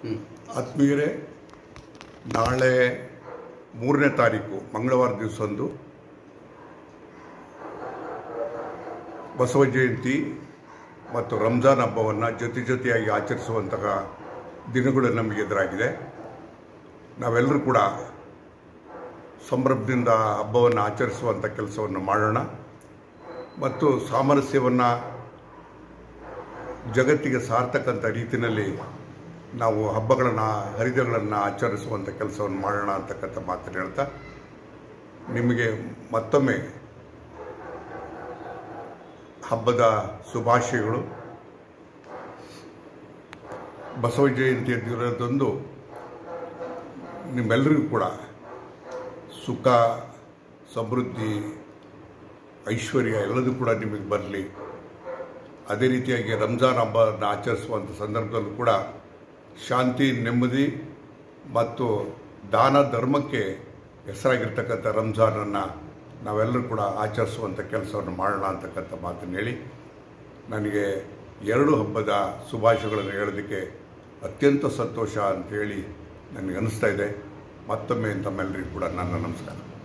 ಆತ್ಮೀಯರೇ ನಾಳೆ ಮೂರನೇ ತಾರೀಕು ಮಂಗಳವಾರ ದಿವಸಂದು ಬಸವ ಜಯಂತಿ ಮತ್ತು ರಂಜಾನ್ ಹಬ್ಬವನ್ನು ಜೊತೆ ಜೊತೆಯಾಗಿ ಆಚರಿಸುವಂತಹ ದಿನಗಳು ನಮಗೆ ಎದುರಾಗಿದೆ ನಾವೆಲ್ಲರೂ ಕೂಡ ಸಂಭ್ರಮದಿಂದ ಹಬ್ಬವನ್ನು ಆಚರಿಸುವಂಥ ಕೆಲಸವನ್ನು ಮಾಡೋಣ ಮತ್ತು ಸಾಮರಸ್ಯವನ್ನು ಜಗತ್ತಿಗೆ ಸಾರ್ತಕ್ಕಂಥ ರೀತಿಯಲ್ಲಿ ನಾವು ಹಬ್ಬಗಳನ್ನು ಹರಿದಗಳನ್ನು ಆಚರಿಸುವಂಥ ಕೆಲಸವನ್ನು ಮಾಡೋಣ ಅಂತಕ್ಕಂಥ ಮಾತನ್ನು ಹೇಳ್ತಾ ನಿಮಗೆ ಮತ್ತೊಮ್ಮೆ ಹಬ್ಬದ ಶುಭಾಶಯಗಳು ಬಸವ ಜಯಂತಿ ದಿನದಂದು ನಿಮ್ಮೆಲ್ಲರಿಗೂ ಕೂಡ ಸುಖ ಸಮೃದ್ಧಿ ಐಶ್ವರ್ಯ ಎಲ್ಲದೂ ಕೂಡ ನಿಮಗೆ ಬರಲಿ ಅದೇ ರೀತಿಯಾಗಿ ರಂಜಾನ್ ಹಬ್ಬವನ್ನು ಆಚರಿಸುವಂಥ ಸಂದರ್ಭದಲ್ಲೂ ಕೂಡ ಶಾಂತಿ ನೆಮ್ಮದಿ ಮತ್ತು ದಾನ ಧರ್ಮಕ್ಕೆ ಹೆಸರಾಗಿರ್ತಕ್ಕಂಥ ರಂಜಾನನ್ನು ನಾವೆಲ್ಲರೂ ಕೂಡ ಆಚರಿಸುವಂಥ ಕೆಲಸವನ್ನು ಮಾಡೋಣ ಅಂತಕ್ಕಂಥ ಮಾತನ್ನು ಹೇಳಿ ನನಗೆ ಎರಡು ಹಬ್ಬದ ಶುಭಾಶಯಗಳನ್ನು ಹೇಳೋದಕ್ಕೆ ಅತ್ಯಂತ ಸಂತೋಷ ಅಂತೇಳಿ ನನಗೆ ಅನಿಸ್ತಾ ಇದೆ ಮತ್ತೊಮ್ಮೆ ತಮ್ಮೆಲ್ಲರಿಗೂ ಕೂಡ ನನ್ನ ನಮಸ್ಕಾರ